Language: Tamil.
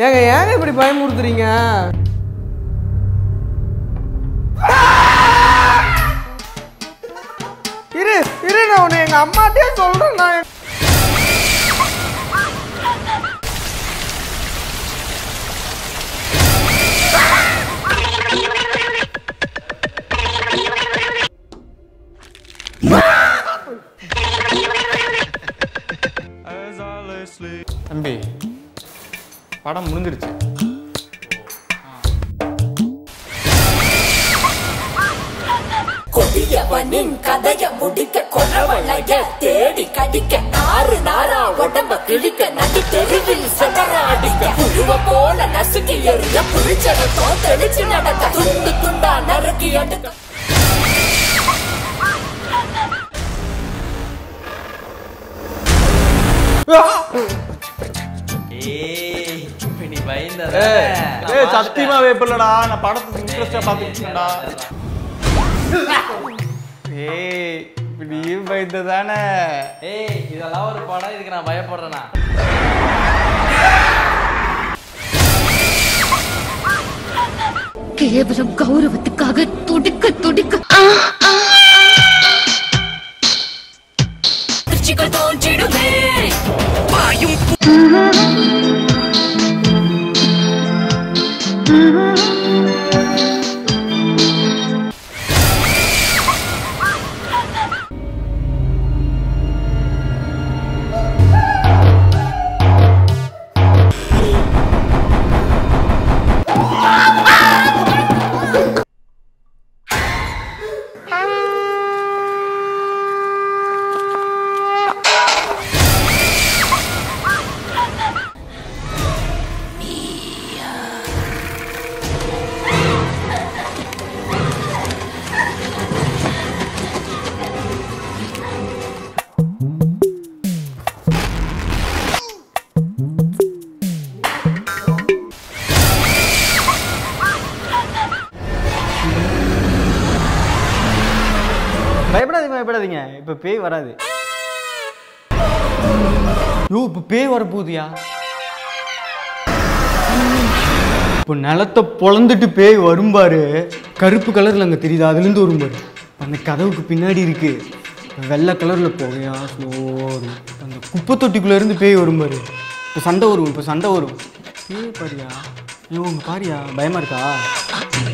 ஏங்க ஏங்க இப்படி பயமுறுத்துறீங்க இரு இரு நான் உன்னை எங்க அம்மாட்டே சொல்றேன் நான் தம்பி படம் முடிஞ்சிருச்சு கொடியவனின் கதைய முடிக்க கொலவளைய தேடி கடிக்க நாறு நாரா உடம்ப கிழிக்க நடு தெருவில் சதற அடிக்க புழுவ போல நசுக்கி எறிய புளிச்சரத்தோ தெளிச்சு நடக்க துண்டு துண்டா நறுக்கி அடுக்க ஏய் இப்ப நீ பயந்த ஏய் சத்தியமா வேப்பில்லடா நான் படத்தை இன்ட்ரெஸ்டா பார்த்துக்கிட்டேன்டா ஏய் இப்ப நீயும் பயந்த தானே ஏய் இதெல்லாம் ஒரு படம் இதுக்கு நான் பயப்படுறேனா கேவலம் கௌரவத்துக்காக துடிக்க துடிக்க திருச்சிகள் தோன்றிடுமே பயப்படாதீங்க பயப்படாதீங்க இப்ப பேய் வராது யோ இப்ப பேய் வரப்போகுதுயா இப்போ நிலத்தை பொழந்துட்டு பேய் வரும்பாரு கருப்பு கலர்ல அங்க தெரியுது அதுல இருந்து வரும்பாரு அந்த கதவுக்கு பின்னாடி இருக்கு வெள்ளை கலர்ல போகையா ஸ்லோரும் அந்த குப்பை தொட்டிக்குள்ள இருந்து பேய் வரும்பாரு இப்போ சண்டை வரும் இப்போ சண்டை வரும் பேய் பாரியா ஐயோ உங்க பாரியா பயமா இருக்கா